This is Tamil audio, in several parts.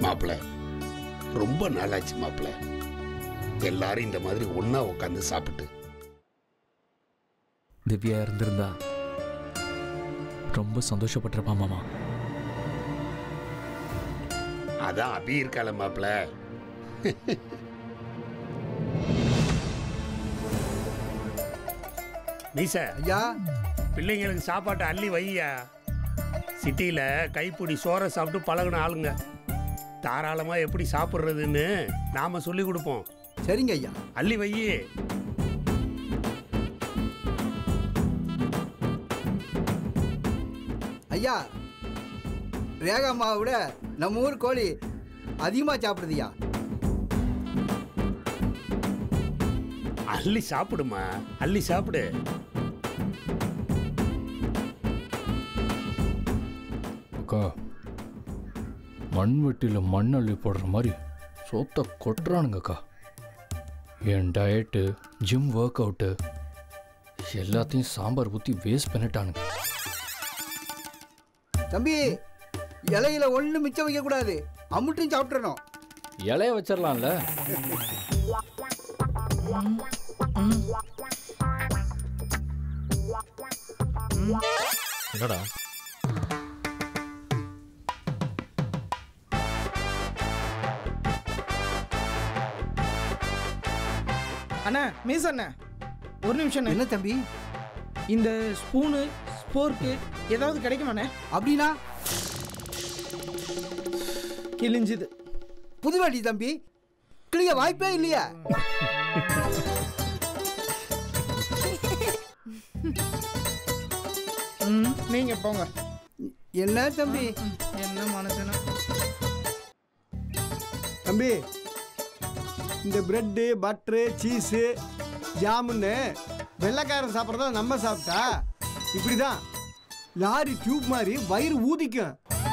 மாப்பிள ரொம்ப நாளாச்சு மாப்பிள எல்லாரும் இந்த மாதிரி ஒண்ணா உட்காந்து சாப்பிட்டு திவ்யா இருந்திருந்தா ரொம்ப சந்தோஷப்பட்டிருப்பா மாமா அதான் அபி இருக்கால மாப்பிள மீச ஐயா பிள்ளைங்களுக்கு சாப்பாட்டை அள்ளி வையா சிட்டியில் கைப்பிடி சோறை சாப்பிட்டு பழகுன ஆளுங்க தாராளமாக எப்படி சாப்பிட்றதுன்னு நாம சொல்லி கொடுப்போம் சரிங்க ஐயா அள்ளி வை ஐயா ரேகா அம்மாவை விட நம்ம ஊர் கோழி அதிகமாக சாப்பிடுதுயா அள்ளி சாப்பிடுமா அள்ளி சாப்பிடு அக்கா மண் வெட்டியில் மண் அள்ளி போடுற மாதிரி சோத்தை கொட்டுறானுங்கக்கா என் டயட்டு ஜிம் ஒர்க் அவுட்டு எல்லாத்தையும் சாம்பார் ஊற்றி வேஸ்ட் பண்ணிட்டானுங்க தம்பி இலையில ஒன்றும் மிச்சம் வைக்கக்கூடாது அமுட்டும் சாப்பிட்றணும் இலைய வச்சிடலாம்ல என்னடா அண்ணா மீஸ் அண்ணா ஒரு நிமிஷம் அண்ணா. என்ன தம்பி இந்த ஸ்பூனு ஸ்போர்க்கு ஏதாவது கிடைக்குமாண்ணே அப்படின்னா கிழிஞ்சுது புதுவாடி தம்பி கிளிய வாய்ப்பே இல்லையா ம் நீங்க போங்க என்ன தம்பி என்ன மனுஷனா தம்பி இந்த பிரெட்டு பட்ரு சீஸு ஜாமுன்னு வெள்ளைக்காரன் சாப்பிட்றதா நம்ம சாப்பிட்டா இப்படி தான் லாரி டியூப் மாதிரி வயிறு ஊதிக்கும்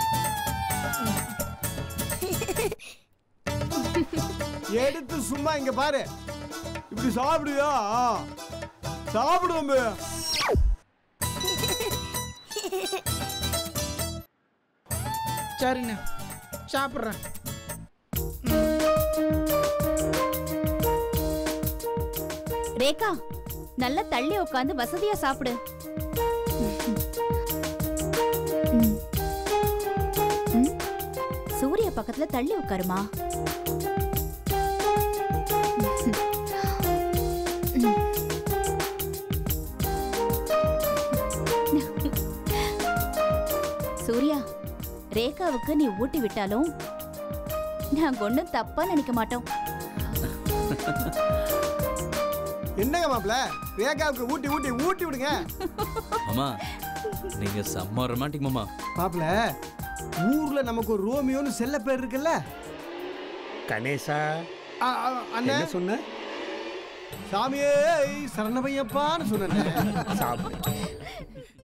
எடுத்து சும்மா இங்க பாரு இப்படி சாப்பிடுவியா சாப்பிடு தம்பி சரிண்ணே சாப்பிட்றேன் ரேகா நல்லா தள்ளி உட்காந்து வசதியா சாப்பிடு ம். ம். சூர்யா பக்கத்துல தள்ளி உட்காருமா சூர்யா ரேகாவுக்கு நீ ஊட்டி விட்டாலும் நாங்க ஒன்றும் தப்பா நினைக்க மாட்டோம் என்னங்க மாப்பிள ரேகாவுக்கு ஊட்டி ஊட்டி ஊட்டி விடுங்க மாமா நீங்க செம்ம ரொமான்டிக் மாமா மாப்பிள ஊர்ல நமக்கு ஒரு ரோமியோன்னு செல்ல பேர் இருக்குல்ல கணேசா ஆ, ஆ, அண்ணே என்ன சொன்ன சாமியே சரணமையப்பான்னு சொன்னேன் சாப்பிடு